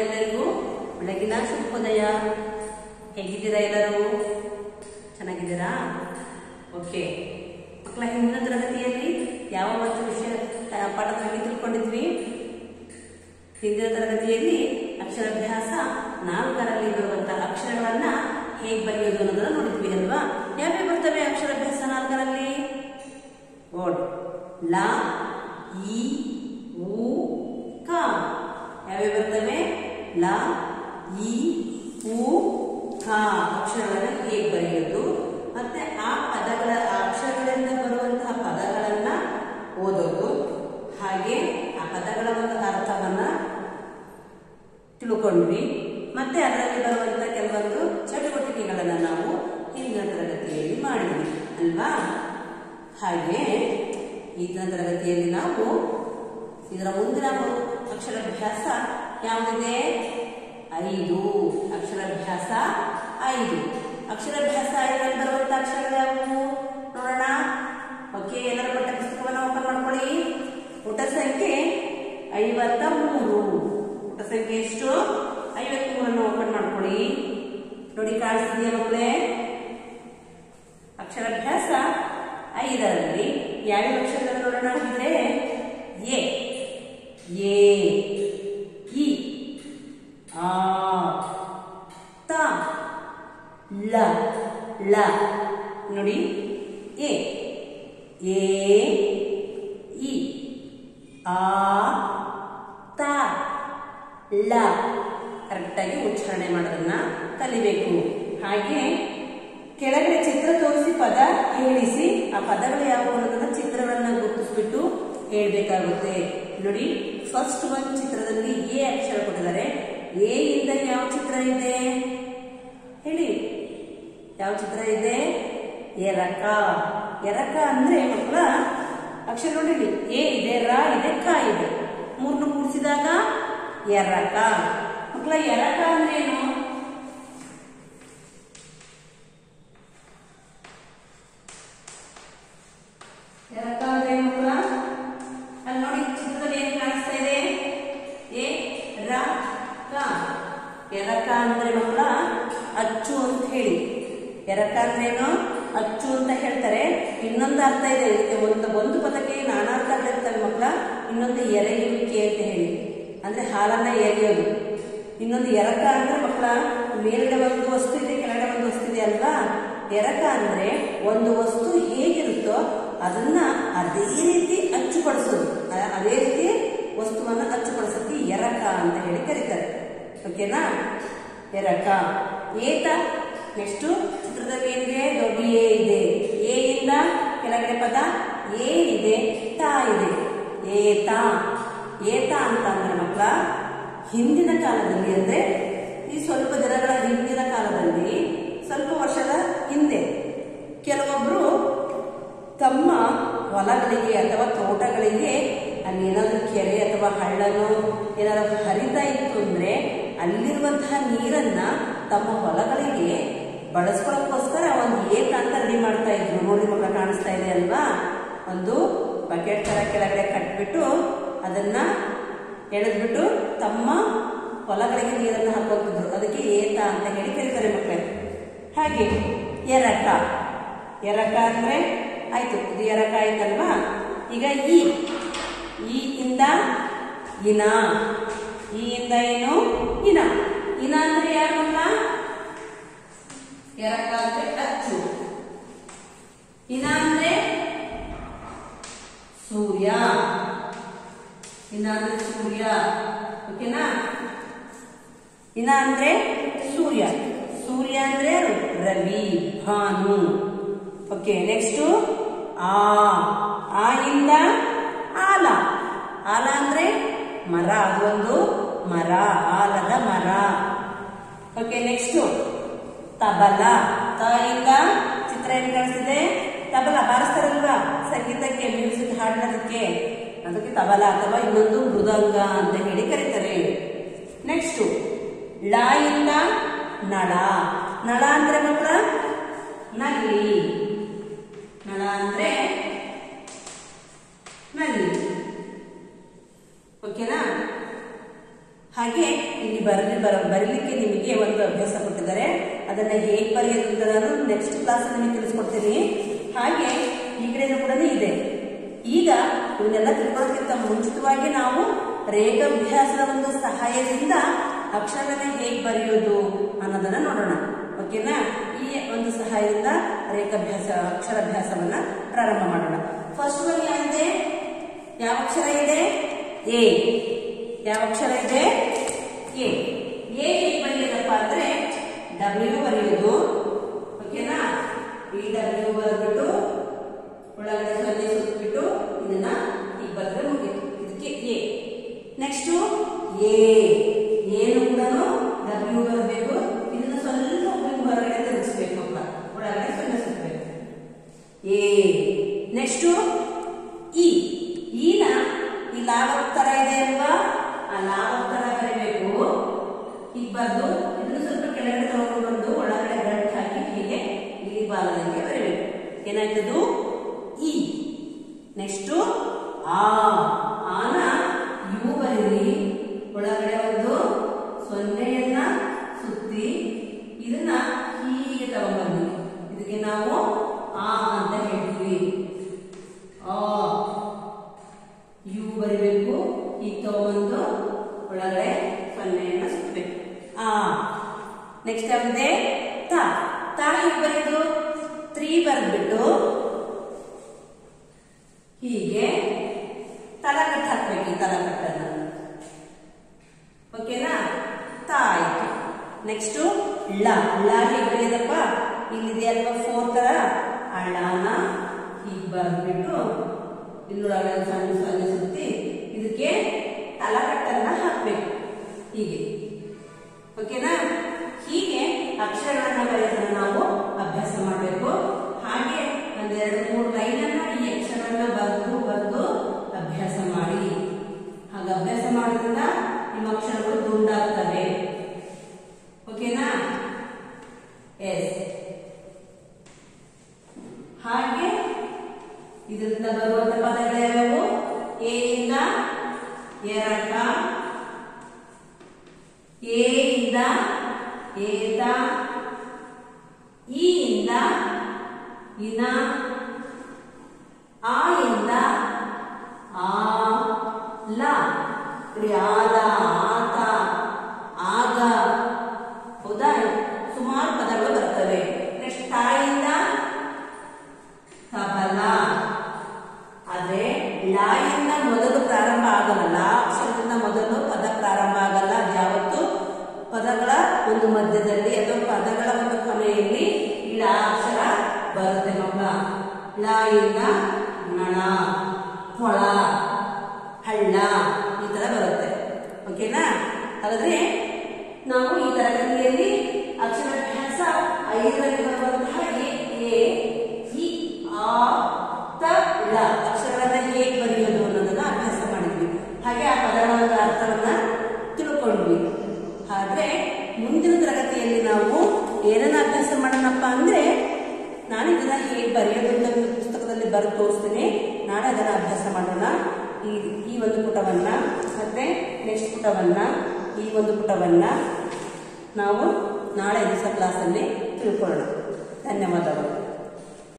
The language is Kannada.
ಎಲ್ಲರಿಗೂ ಬೆಳಗಿನ ಶುಭೋದಯ ಹೇಗಿದ್ದೀರಾ ಎಲ್ಲರೂ ಚೆನ್ನಾಗಿದ್ದೀರಾ ಓಕೆ ಮಕ್ಕಳ ಹಿಂದಿನ ತರಗತಿಯಲ್ಲಿ ಯಾವ ಒಂದು ವಿಷಯ ಆ, ಪಾಠದ ಬಗ್ಗೆ ತಿಳ್ಕೊಂಡಿದ್ವಿ ಹಿಂದಿನ ತರಗತಿಯಲ್ಲಿ ಅಕ್ಷರಾಭ್ಯಾಸ ನಾಲ್ಕರಲ್ಲಿ ಬರುವಂತಹ ಅಕ್ಷರಗಳನ್ನ ಹೇಗೆ ಬರೆಯೋದು ಅನ್ನೋದನ್ನ ನೋಡಿದ್ವಿ ಅಲ್ವಾ ಯಾವ್ಯಾವ ಬರ್ತವೆ ಅಕ್ಷರಾಭ್ಯಾಸ ನಾಲ್ಕರಲ್ಲಿ ಓಡ್ ಲ ಇ ಉ ಕ ಯಾವ್ಯಾವ ಬರ್ತವೆ ಲ ಇ ಉ ಕ ಅಕ್ಷರಗಳನ್ನು ಹೇಗೆ ಬರೆಯೋದು ಮತ್ತೆ ಆ ಪದಗಳ ಆ ಅಕ್ಷರಗಳಿಂದ ಬರುವಂತಹ ಪದಗಳನ್ನ ಓದೋದು ಹಾಗೆ ಆ ಪದಗಳ ಒಂದು ಅರ್ಥವನ್ನ ತಿಳ್ಕೊಂಡ್ವಿ ಮತ್ತೆ ಅದರಲ್ಲಿ ಬರುವಂತ ಕೆಲವೊಂದು ಚಟುವಟಿಕೆಗಳನ್ನ ನಾವು ಹಿಂದಿನ ತರಗತಿಯಲ್ಲಿ ಮಾಡಿದ್ವಿ ಅಲ್ವಾ ಹಾಗೆ ಈಗಿನ ತರಗತಿಯಲ್ಲಿ ನಾವು ಇದರ ಮುಂದಿನ ಒಂದು ಅಕ್ಷರಾಭ್ಯಾಸ ಯಾವುದಿದೆ ಐದು ಅಕ್ಷರಾಭ್ಯಾಸ ಐದು ಅಕ್ಷರಾಭ್ಯಾಸ ಐದರಲ್ಲಿ ಬರುವಂತ ಅಕ್ಷರಗಳು ಯಾವುವು ನೋಡೋಣ ಓಕೆ ಎಲ್ಲರ ಪಠ್ಯ ಪುಸ್ತಕವನ್ನು ಓಪನ್ ಮಾಡ್ಕೊಳ್ಳಿ ಪುಟ ಸಂಖ್ಯೆ ಐವತ್ತ ಮೂರು ಪುಟ ಸಂಖ್ಯೆ ಎಷ್ಟು ಐವತ್ತ್ ಮೂರನ್ನು ಓಪನ್ ಮಾಡ್ಕೊಳ್ಳಿ ನೋಡಿ ಕಾಣಿಸ್ತಿದೆಯಾ ಮಕ್ಕಳೇ ಅಕ್ಷರಾಭ್ಯಾಸ ಐದರಲ್ಲಿ ಯಾವ್ಯಾವ ಅಕ್ಷರಗಳು ನೋಡೋಣ ಅಂದ್ರೆ ಎ ಎ ಇ ಆ ತ ಲ ಲ ನೋಡಿ ಎ ಎ ಇ ಆ ತ ಲ ಕರೆಕ್ಟಾಗಿ ಉಚ್ಚಾರಣೆ ಮಾಡೋದನ್ನ ಕಲಿಬೇಕು ಹಾಗೆ ಕೆಳಗಡೆ ಚಿತ್ರ ತೋರಿಸಿ ಪದ ಹೇಳಿಸಿ ಆ ಪದಗಳು ಯಾವುವು ಅನ್ನೋದನ್ನ ಚಿತ್ರವನ್ನ ಗುರುತಿಸ್ಬಿಟ್ಟು ಹೇಳ್ಬೇಕಾಗುತ್ತೆ ನೋಡಿ ಫಸ್ಟ್ ಒಂದು ಚಿತ್ರದಲ್ಲಿ ಎ ಅಕ್ಷರ ಕೊಟ್ಟಿದ್ದಾರೆ ಎ ಇಂದ ಯಾವ ಚಿತ್ರ ಇದೆ ಹೇಳಿ ಯಾವ ಚಿತ್ರ ಇದೆ ಎರಕ ಎರಕ ಅಂದ್ರೆ ಮಕ್ಕಳ ಅಕ್ಷರ ನೋಡಿ ಎ ಇದೆ ರ ಇದೆ ಕ ಇದೆ ಮೂರ್ನು ಕೂಡಿಸಿದಾಗ ಎರಕ ಮಕ್ಕಳ ಎರಕ ಅಂದ್ರೆ ಏನು ಎರಕ ಅಂದ್ರೆ ಏನು ಮಕ್ಕಳ ಅಲ್ಲಿ ನೋಡಿ ಚಿತ್ರದಲ್ಲಿ ಏನ್ ಕಾಣಿಸ್ತಾ ಇದೆ ಎ ರ ಕ ಎರಕ ಅಂದ್ರೆ ಮಕ್ಕಳ ಅಚ್ಚು ಅಂತ ಹೇಳಿ ಎರಕ ಅಂದ್ರೆ ಏನು ಅಚ್ಚು ಅಂತ ಹೇಳ್ತಾರೆ ಇನ್ನೊಂದು ಅರ್ಥ ಇದೆ ಇದಕ್ಕೆ ಒಂದು ಒಂದು ಪದಕ್ಕೆ ನಾನಾ ಅರ್ಥ ಇರ್ತವೆ ಮಕ್ಕಳ ಇನ್ನೊಂದು ಎರೆಯುವಿಕೆ ಅಂತ ಹೇಳಿ ಅಂದ್ರೆ ಹಾಲನ್ನ ಎರೆಯೋದು ಇನ್ನೊಂದು ಎರಕ ಅಂದ್ರೆ ಮಕ್ಕಳ ಮೇಲ್ಗಡೆ ಒಂದು ವಸ್ತು ಇದೆ ಕೆಳಗಡೆ ಒಂದು ವಸ್ತು ಇದೆ ಅಲ್ವಾ ಎರಕ ಅಂದ್ರೆ ಒಂದು ವಸ್ತು ಹೇಗಿರುತ್ತೋ ಅದನ್ನ ಅದೇ ರೀತಿ ಅಚ್ಚುಪಡಿಸೋದು ಅ- ಅದೇ ರೀತಿ ವಸ್ತುವನ್ನ ಅಚ್ಚುಪಡಿಸೋದಕ್ಕೆ ಎರಕ ಅಂತ ಹೇಳಿ ಕರೀತಾರೆ ಓಕೆನಾ ಎರಕ ಏತ ನೆಕ್ಸ್ಟ್ ಚಿತ್ರದಲ್ಲಿ ಏನಿದೆ ದೊಡ್ಡ ಎ ಇದೆ ಎ ಇಂದ ಕೆಳಗಡೆ ಪದ ಎ ಇದೆ ತಾ ಇದೆ ಏತ ಏತ ಅಂತ ಅಂದ್ರೆ ಮಕ್ಕಳ ಹಿಂದಿನ ಕಾಲದಲ್ಲಿ ಅಂದ್ರೆ ಈ ಸ್ವಲ್ಪ ದಿನಗಳ ಹಿಂದಿನ ಕಾಲದಲ್ಲಿ ಸ್ವಲ್ಪ ವರ್ಷದ ಹಿಂದೆ ಕೆಲವೊಬ್ರು ತಮ್ಮ ಹೊಲಗಳಿಗೆ ಅಥವಾ ತೋಟಗಳಿಗೆ ಅಲ್ಲಿ ಏನಾದ್ರೂ ಕೆರೆ ಅಥವಾ ಹಳ್ಳನೋ ಏನಾದ್ರು ಹರಿತಾ ಇತ್ತು ಅಂದ್ರೆ ಅಲ್ಲಿರುವಂತಹ ನೀರನ್ನ ತಮ್ಮ ಹೊಲಗಳಿಗೆ ಬಳಸ್ಕೊಳ್ಳೋಕ್ಕೋಸ್ಕರ ಒಂದು ಏತ ಅಂತ ರೆಡಿ ಮಾಡ್ತಾ ಇದ್ರು ನೋಡಿ ಮಕ್ಕಳ ಕಾಣಿಸ್ತಾ ಇದೆ ಅಲ್ವಾ ಒಂದು ಬಕೆಟ್ ತರ ಕೆಳಗಡೆ ಕಟ್ಬಿಟ್ಟು ಅದನ್ನ ಎಳೆದ್ಬಿಟ್ಟು ತಮ್ಮ ಹೊಲಗಳಿಗೆ ನೀರನ್ನು ಹಾಕೋತಿದ್ರು ಅದಕ್ಕೆ ಏತ ಅಂತ ಹೇಳಿ ಕರೀತಾರೆ ಮಕ್ಕಳೇ ಹಾಗೆ ಎರಕ ಎರಕ ಅಂದ್ರೆ ಆಯ್ತು ಇದು ಎರಕ ಆಯ್ತಲ್ವಾ ಈಗ ಈ ಈ ಇಂದ ಇನ ಈ ಇಂದ ಏನು ಇನ ಇನ ಅಂದ್ರೆ ಯಾರು ಮಕ್ಕಳ ಎರಕ ಅಂದ್ರೆ ಅಚ್ಚು ಇನ ಅಂದ್ರೆ ಸೂರ್ಯ ಇನ ಅಂದ್ರೆ ಸೂರ್ಯ ಓಕೆನಾ ಇನ ಅಂದ್ರೆ ಸೂರ್ಯ ಸೂರ್ಯ ಅಂದ್ರೆ ಯಾರು ರವಿ ಭಾನು ಓಕೆ ನೆಕ್ಸ್ಟ್ ಆ ಆ ಇಂದ ಆಲ ಆಲ ಅಂದ್ರೆ ಮರ ಅದೊಂದು ಮರ ಆಲದ ಮರ ಓಕೆ ನೆಕ್ಸ್ಟ್ ತಬಲ ತ ಇಂದ ಚಿತ್ರ ಏನ್ ಕಾಣಿಸ್ತಿದೆ ತಬಲ ಬಾರಿಸ್ತಾರಲ್ವಾ ಸಂಗೀತಕ್ಕೆ ಮ್ಯೂಸಿಕ್ ಹಾಡೋದಕ್ಕೆ ಅದಕ್ಕೆ ತಬಲ ಅಥವಾ ಇನ್ನೊಂದು ಮೃದಂಗ ಅಂತ ಹೇಳಿ ಕರೀತಾರೆ ನೆಕ್ಸ್ಟ್ ಳ ಇಂದ ನಳ ನಳ ಅಂದ್ರೆ ಮಕ್ಕಳ ನಲ್ಲಿ ನಳ ಅಂದ್ರೆ ನಲ್ಲಿ ಓಕೆನಾ ಹಾಗೆ ಇಲ್ಲಿ ಬರಲಿ ಬರ ಬರಲಿಕ್ಕೆ ನಿಮಗೆ ಒಂದು ಅಭ್ಯಾಸ ಕೊಟ್ಟಿದ್ದಾರೆ ಅದನ್ನ ಹೇಗೆ ಬರೆಯೋದು ಅಂತ ನಾನು ನೆಕ್ಸ್ಟ್ ಕ್ಲಾಸ್ ನಿಮಗೆ ತಿಳಿಸ್ಕೊಡ್ತೀನಿ ಹಾಗೆ ಈ ಕಡೆನೂ ಕೂಡ ಇದೆ ಈಗ ಇವನ್ನೆಲ್ಲ ತಿಳ್ಕೊಳ್ಳೋದಕ್ಕಿಂತ ಮುಂಚಿತವಾಗಿ ನಾವು ರೇಖಾಭ್ಯಾಸದ ಒಂದು ಸಹಾಯದಿಂದ ಅಕ್ಷರನ ಹೇಗೆ ಬರೆಯೋದು ಅನ್ನೋದನ್ನ ನೋಡೋಣ ಓಕೆನಾ ಈ ಒಂದು ಸಹಾಯದಿಂದ ರೇಖಾಭ್ಯಾಸ ಅಕ್ಷರಾಭ್ಯಾಸವನ್ನ ಪ್ರಾರಂಭ ಮಾಡೋಣ ಫಸ್ಟ್ ಒನ್ ಯಾವಿದೆ ಯಾವ ಅಕ್ಷರ ಇದೆ ಎ ಯಾವ ಅಕ್ಷರ ಇದೆ ಎ ಎ ಹೇಗೆ ಬರೆಯೋದಪ್ಪ ಅಂದ್ರೆ ಡಬ್ಲ್ಯೂ ಬರೆಯೋದು ಓಕೆನಾ ಈ ಡಬ್ಲ್ಯೂ ಬರೆದ್ಬಿಟ್ಟು ಒಳಗಡೆ ಸೊನ್ನೆ ಸುತ್ತಬಿಟ್ಟು ಇದನ್ನ ಈಗ ಬರೆದ್ರೆ ಮುಗೀತು ಇದಕ್ಕೆ ಎ ನೆಕ್ಸ್ಟ್ ಎ ಏನು ಕೂಡ ಡಬ್ಲ್ಯೂ ಬರಬೇಕು ಇದನ್ನ ಸ್ವಲ್ಪ ಒಬ್ಬರಿಗೆ ಹೊರಗಡೆ ತಿರುಗಿಸ್ಬೇಕು ಮಕ್ಕಳ ಒಳಗಡೆ ಸೊನ್ನೆ ಸುತ್ತಬೇಕು ಎ ನೆಕ್ಸ್ಟ್ ಇ ಈನ ಈ ಲಾಭ ತರ ಇದೆ ಅಲ್ವಾ ಆ ಲಾಭ ತರ ಬರೀಬೇಕು ಈಗ ಬಂದು ಇದನ್ನು ಸ್ವಲ್ಪ ಕೆಳಗಡೆ ತಗೊಂಡು ಬಂದು ಒಳಗಡೆ ಗಂಟು ಹಾಕಿ ಹೀಗೆ ಇಲ್ಲಿ ಬಾಲದಂಗೆ ಬರೀಬೇಕು ಏನಾಯ್ತದು ಇ ನೆಕ್ಸ್ಟ್ ಆ ಆನ ಯು ಬರೀರಿ ಒಳಗಡೆ ಒಂದು ಸೊನ್ನೆಯನ್ನ ಸುತ್ತಿ ಇದನ್ನ ಹೀಗೆ ತಗೊಂಡ್ಬನ್ನಿ ಇದಕ್ಕೆ ನಾವು ಆ ಅಂತ ಹೇಳ್ತೀವಿ ಆ ಯು ಬರಿಬೇಕು ಈಗ ತಗೊಂಡು ಒಳಗಡೆ ಸೊನ್ನೆಯನ್ನ ಸುತ್ತಬೇಕು ಆ ನೆಕ್ಸ್ಟ್ ಯಾವ್ದಿದೆ ತ ತ ಹೇಗೆ ಬರೆಯೋದು ತ್ರೀ ಬರೆದ್ಬಿಟ್ಟು ಹೀಗೆ ತಲಕಟ್ಟು ಹಾಕ್ಬೇಕು ಈ ತಲಕಟ್ಟನ್ನು ಓಕೆನಾ ತ ಆಯ್ತು ನೆಕ್ಸ್ಟ್ ಳ ಳ ಹೇಗೆ ಬರೆಯೋದಪ್ಪ ಇಲ್ಲಿದೆ ಅಲ್ವಾ ಫೋರ್ ತರ ಆ ಳನ ಹೀಗೆ ಬರೆದ್ಬಿಟ್ಟು ಇಲ್ಲೊಳಗಡೆ ಸಣ್ಣ ಸಣ್ಣ ಸುತ್ತಿ ಇದಕ್ಕೆ ತಲಕಟ್ಟನ್ನ ಹಾಕ್ಬೇಕು ಹೀಗೆ ಓಕೆನಾ ಹೀಗೆ ಅಕ್ಷರಗಳನ್ನ ಬರೆಯೋದನ್ನ ನಾವು ಅಭ್ಯಾಸ ಮಾಡಬೇಕು ಹಾಗೆ ಒಂದೆರಡು ಮೂರು ಲೈನ್ ಅನ್ನ ಈ ಅಕ್ಷರಗಳನ್ನ ಬರೆದು ಬರೆದು ಅಭ್ಯಾಸ ಮಾಡಿ ಹಾಗೆ ಅಭ್ಯಾಸ ಮಾಡೋದ್ರಿಂದ ನಿಮ್ಮ ಅಕ್ಷರಗಳು ದುಂಡಾಗ್ತವೆ ಓಕೆನಾ ಎಸ್ ಹಾಗೆ ಇದರಿಂದ ಬರುವಂತ ಪದಗಳು ಯಾವ್ಯಾವು ಎ ಇಂದ ಎರಕ ಎ ಇಂದ ಏತ ಈ ಇಂದ ಇನ ಆ ಇಂದ ಆ ಲ ನೋಡಿ ಆದ ಆತ ಆಗ ಹೌದಾ ಸುಮಾರು ಪದಗಳು ಬರ್ತವೆ ನೆಕ್ಸ್ಟ್ ತಾಯಿಂದ ತಬಲ ಆದ್ರೆ ಲಾಯಿಂದ ಮೊದಲು ಪ್ರಾರಂಭ ಆಗಲ್ಲ ಲಾ ಅಕ್ಷರದಿಂದ ಮೊದಲು ಪದ ಪ್ರಾರಂಭ ಆಗಲ್ಲ ಯಾವತ್ತು ಪದಗಳ ಒಂದು ಮಧ್ಯದಲ್ಲಿ ಅಥವಾ ಪದಗಳ ಒಂದು ಕೊನೆಯಲ್ಲಿ ಈ ಲಾ ಅಕ್ಷರ ಬರುತ್ತೆ ಮಕ್ಕಳ ಲಾಯಿಂದ ನಳ ಕೊಳ ಹಳ್ಳ ಈ ತರ ಬರುತ್ತೆ ಓಕೆನಾ ಹಾಗಾದ್ರೆ ನಾವು ಈ ತರಗತಿಯಲ್ಲಿ ಅಕ್ಷರಾಭ್ಯಾಸ ಐದರಲ್ಲಿ ಬರುವಂತಹ ಎ ಎ ಇ ಆ ತ ಳ ಅಕ್ಷರಗಳನ್ನ ಹೇಗೆ ಬರೆಯೋದು ಅನ್ನೋದನ್ನ ಅಭ್ಯಾಸ ಮಾಡಿದ್ವಿ ಹಾಗೆ ಆ ಪದಗಳ ಒಂದು ಅರ್ಥವನ್ನ ತಿಳ್ಕೊಂಡ್ವಿ ಆದ್ರೆ ಮುಂದಿನ ತರಗತಿಯಲ್ಲಿ ನಾವು ಏನನ್ನ ಅಭ್ಯಾಸ ಮಾಡೋಣಪ್ಪ ಅಂದ್ರೆ ನಾನು ಇದನ್ನ ಹೇಗೆ ಬರೆಯೋದು ಅಂತ ಒಂದು ಪುಸ್ತಕದಲ್ಲಿ ಬರೆದು ತೋರಿಸ್ತೀನಿ ನಾಳೆ ಅದನ್ನ ಅಭ್ಯಾಸ ಮಾಡೋಣ ಈ ಈ ಒಂದು ಪುಟವನ್ನ ಮತ್ತೆ ನೆಕ್ಸ್ಟ್ ಪುಟವನ್ನ ಈ ಒಂದು ಪುಟವನ್ನ ನಾವು ನಾಳೆ ದಿವಸ ಕ್ಲಾಸಲ್ಲಿ ತಿಳ್ಕೊಳ್ಳೋಣ ಧನ್ಯವಾದಗಳು